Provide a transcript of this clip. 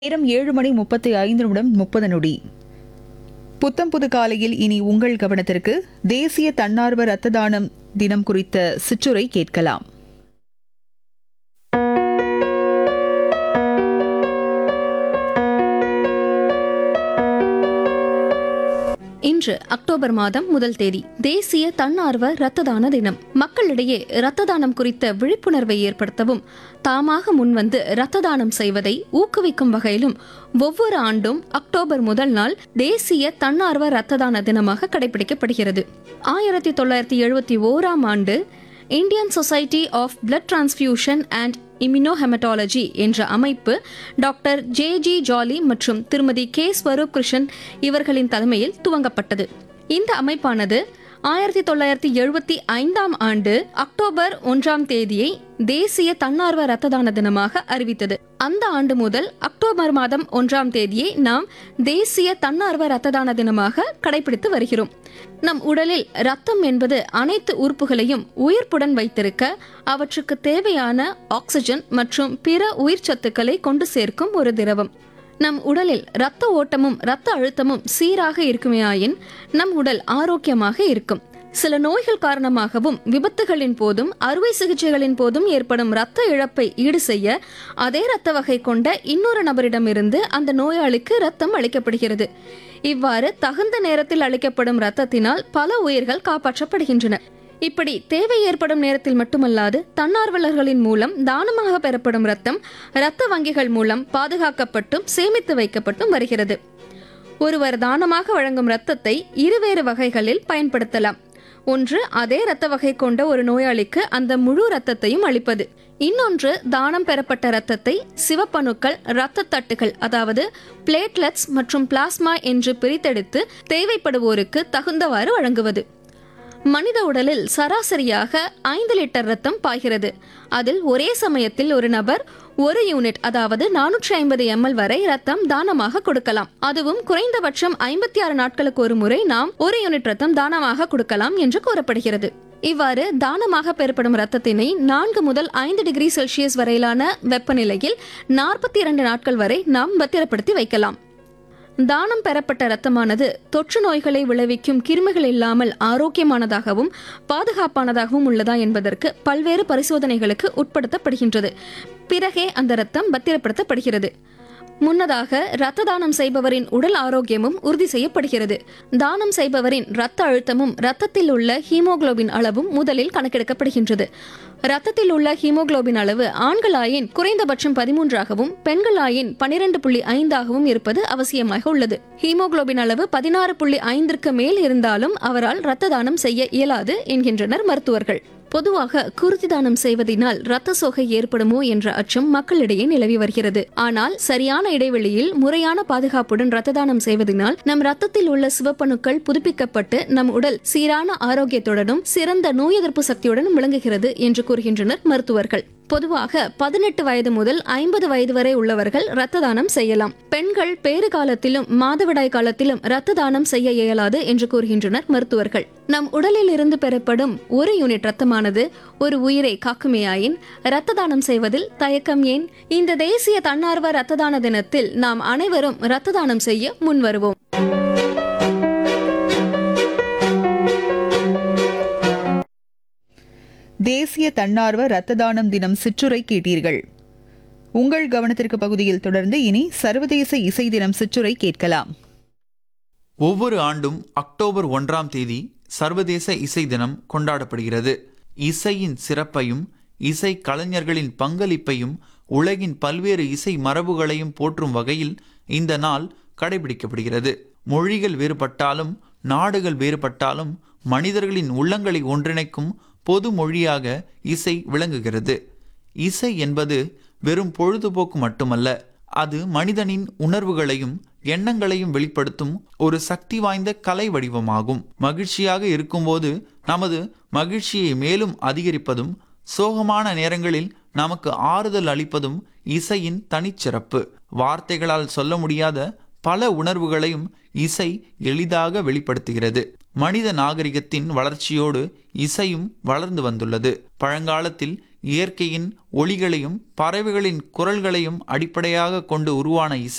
நேரம் ஏழு மணி முப்பத்தி ஐந்து நிமிடம் முப்பது நொடி புத்தம் புது காலையில் இனி உங்கள் கவனத்திற்கு தேசிய தன்னார்வ இரத்த தானம் தினம் குறித்த சிற்றுரை கேட்கலாம் இன்று அக்டோபர் மாதம் முதல் தேதி தேசிய தன்னார்வ இரத்த தான தினம் மக்களிடையே இரத்த தானம் குறித்த விழிப்புணர்வை ஏற்படுத்தவும் தாமாக முன்வந்து இரத்த தானம் செய்வதை ஊக்குவிக்கும் வகையிலும் ஒவ்வொரு ஆண்டும் அக்டோபர் முதல் நாள் தேசிய தன்னார்வ இரத்த தான தினமாக கடைபிடிக்கப்படுகிறது ஆயிரத்தி தொள்ளாயிரத்தி எழுபத்தி ஓராம் ஆண்டு Indian society of blood transfusion and immunohaematology என்ற அமைப்பு டாக்டர் ஜே ஜி ஜாலி மற்றும் திருமதி கே ஸ்வரூப் கிருஷ்ணன் இவர்களின் தலைமையில் துவங்கப்பட்டது இந்த அமைப்பானது ஆயிரத்தி தொள்ளாயிரத்தி எழுபத்தி ஐந்தாம் ஆண்டு அக்டோபர் ஒன்றாம் தேதியை தேசிய தன்னார்வ இரத்த தான தினமாக அறிவித்தது அந்த ஆண்டு முதல் அக்டோபர் மாதம் ஒன்றாம் தேதியை நாம் தேசிய தன்னார்வ இரத்த தான தினமாக கடைபிடித்து வருகிறோம் நம் உடலில் ரத்தம் என்பது அனைத்து உறுப்புகளையும் உயிர்ப்புடன் வைத்திருக்க அவற்றுக்கு தேவையான ஆக்சிஜன் மற்றும் பிற உயிர்ச்சத்துக்களை கொண்டு சேர்க்கும் ஒரு திரவம் நம் உடலில் இரத்த ஓட்டமும் இரத்த அழுத்தமும் சீராக இருக்குமேயாயின் நம் உடல் ஆரோக்கியமாக இருக்கும் சில நோய்கள் காரணமாகவும் விபத்துகளின் போதும் அறுவை சிகிச்சைகளின் போதும் ஏற்படும் இரத்த இழப்பை ஈடு செய்ய அதே இரத்த வகை கொண்ட இன்னொரு நபரிடமிருந்து அந்த நோயாளிக்கு இரத்தம் அளிக்கப்படுகிறது இவ்வாறு தகுந்த நேரத்தில் அளிக்கப்படும் இரத்தத்தினால் பல உயிர்கள் காப்பாற்றப்படுகின்றன இப்படி தேவை ஏற்படும் நேரத்தில் மட்டுமல்லாது தன்னார்வலர்களின் மூலம் தானமாக பெறப்படும் ரத்தம் இரத்த வங்கிகள் மூலம் பாதுகாக்கப்பட்டும் சேமித்து வைக்கப்பட்டும் வருகிறது ஒருவர் தானமாக வழங்கும் இரத்தத்தை இருவேறு வகைகளில் பயன்படுத்தலாம் ஒன்று அதே இரத்த வகை கொண்ட ஒரு நோயாளிக்கு அந்த முழு இரத்தத்தையும் அளிப்பது இன்னொன்று தானம் பெறப்பட்ட இரத்தத்தை சிவப்பணுக்கள் இரத்த தட்டுகள் அதாவது பிளேட்லெட்ஸ் மற்றும் பிளாஸ்மா என்று பிரித்தெடுத்து தேவைப்படுவோருக்கு தகுந்தவாறு வழங்குவது மனித உடலில் சராசரியாக ஐந்து லிட்டர் ரத்தம் பாய்கிறது அதில் ஒரே சமயத்தில் ஒரு நபர் ஒரு யூனிட் அதாவது நானூற்றி ஐம்பது எம்எல் வரை ரத்தம் தானமாக கொடுக்கலாம் அதுவும் குறைந்தபட்சம் ஐம்பத்தி ஆறு நாட்களுக்கு ஒரு முறை நாம் ஒரு யூனிட் ரத்தம் தானமாக கொடுக்கலாம் என்று கூறப்படுகிறது இவ்வாறு தானமாக பெறப்படும் ரத்தத்தினை நான்கு முதல் ஐந்து டிகிரி செல்சியஸ் வரையிலான வெப்பநிலையில் நாற்பத்தி இரண்டு நாட்கள் வரை நாம் பத்திரப்படுத்தி வைக்கலாம் தானம் பெறப்பட்ட இரத்தமானது தொற்று நோய்களை விளைவிக்கும் கிருமிகள் இல்லாமல் ஆரோக்கியமானதாகவும் பாதுகாப்பானதாகவும் உள்ளதா என்பதற்கு பல்வேறு பரிசோதனைகளுக்கு உட்படுத்தப்படுகின்றது பிறகே அந்த இரத்தம் பத்திரப்படுத்தப்படுகிறது முன்னதாக இரத்த தானம் செய்பவரின் உடல் ஆரோக்கியமும் உறுதி செய்யப்படுகிறது தானம் செய்பவரின் இரத்த அழுத்தமும் இரத்தத்தில் உள்ள ஹீமோகுளோபின் அளவும் முதலில் கணக்கெடுக்கப்படுகின்றது இரத்தத்தில் உள்ள ஹீமோகுளோபின் அளவு ஆண்களாயின் குறைந்தபட்சம் பதிமூன்றாகவும் பெண்களாயின் பனிரெண்டு புள்ளி ஐந்தாகவும் இருப்பது அவசியமாக உள்ளது ஹீமோகுளோபின் அளவு பதினாறு புள்ளி ஐந்திற்கு மேல் இருந்தாலும் அவரால் இரத்த தானம் செய்ய இயலாது என்கின்றனர் மருத்துவர்கள் பொதுவாக குருதி தானம் செய்வதனால் இரத்த சோகை ஏற்படுமோ என்ற அச்சம் மக்களிடையே நிலவி வருகிறது ஆனால் சரியான இடைவெளியில் முறையான பாதுகாப்புடன் இரத்த தானம் செய்வதனால் நம் ரத்தத்தில் உள்ள சிவப்பணுக்கள் புதுப்பிக்கப்பட்டு நம் உடல் சீரான ஆரோக்கியத்துடனும் சிறந்த நோய் எதிர்ப்பு சக்தியுடனும் விளங்குகிறது என்று கூறுகின்றனர் மருத்துவர்கள் பொதுவாக பதினெட்டு வயது முதல் ஐம்பது வயது வரை உள்ளவர்கள் இரத்த தானம் செய்யலாம் பெண்கள் பேறு காலத்திலும் மாதவிடாய் காலத்திலும் இரத்த தானம் செய்ய இயலாது என்று கூறுகின்றனர் மருத்துவர்கள் நம் உடலில் இருந்து பெறப்படும் ஒரு யூனிட் ரத்தமானது ஒரு உயிரை காக்குமேயாயின் இரத்த தானம் செய்வதில் தயக்கம் ஏன் இந்த தேசிய தன்னார்வ இரத்த தான தினத்தில் நாம் அனைவரும் இரத்த தானம் செய்ய முன்வருவோம் தேசிய தன்னார்வ இரத்த தானம் தினம் சிற்றுரை கேட்டீர்கள் உங்கள் கவனத்திற்கு பகுதியில் தொடர்ந்து இனி சர்வதேச இசை தினம் சிற்றுரை கேட்கலாம் ஒவ்வொரு ஆண்டும் அக்டோபர் ஒன்றாம் தேதி சர்வதேச இசை தினம் கொண்டாடப்படுகிறது இசையின் சிறப்பையும் இசை கலைஞர்களின் பங்களிப்பையும் உலகின் பல்வேறு இசை மரபுகளையும் போற்றும் வகையில் இந்த நாள் கடைபிடிக்கப்படுகிறது மொழிகள் வேறுபட்டாலும் நாடுகள் வேறுபட்டாலும் மனிதர்களின் உள்ளங்களை ஒன்றிணைக்கும் பொது மொழியாக இசை விளங்குகிறது இசை என்பது வெறும் பொழுதுபோக்கு மட்டுமல்ல அது மனிதனின் உணர்வுகளையும் எண்ணங்களையும் வெளிப்படுத்தும் ஒரு சக்தி வாய்ந்த கலை வடிவமாகும் மகிழ்ச்சியாக இருக்கும்போது நமது மகிழ்ச்சியை மேலும் அதிகரிப்பதும் சோகமான நேரங்களில் நமக்கு ஆறுதல் அளிப்பதும் இசையின் தனிச்சிறப்பு வார்த்தைகளால் சொல்ல முடியாத பல உணர்வுகளையும் இசை எளிதாக வெளிப்படுத்துகிறது மனித நாகரிகத்தின் வளர்ச்சியோடு இசையும் வளர்ந்து வந்துள்ளது பழங்காலத்தில் இயற்கையின் ஒளிகளையும் பறவைகளின் குரல்களையும் அடிப்படையாக கொண்டு உருவான இசை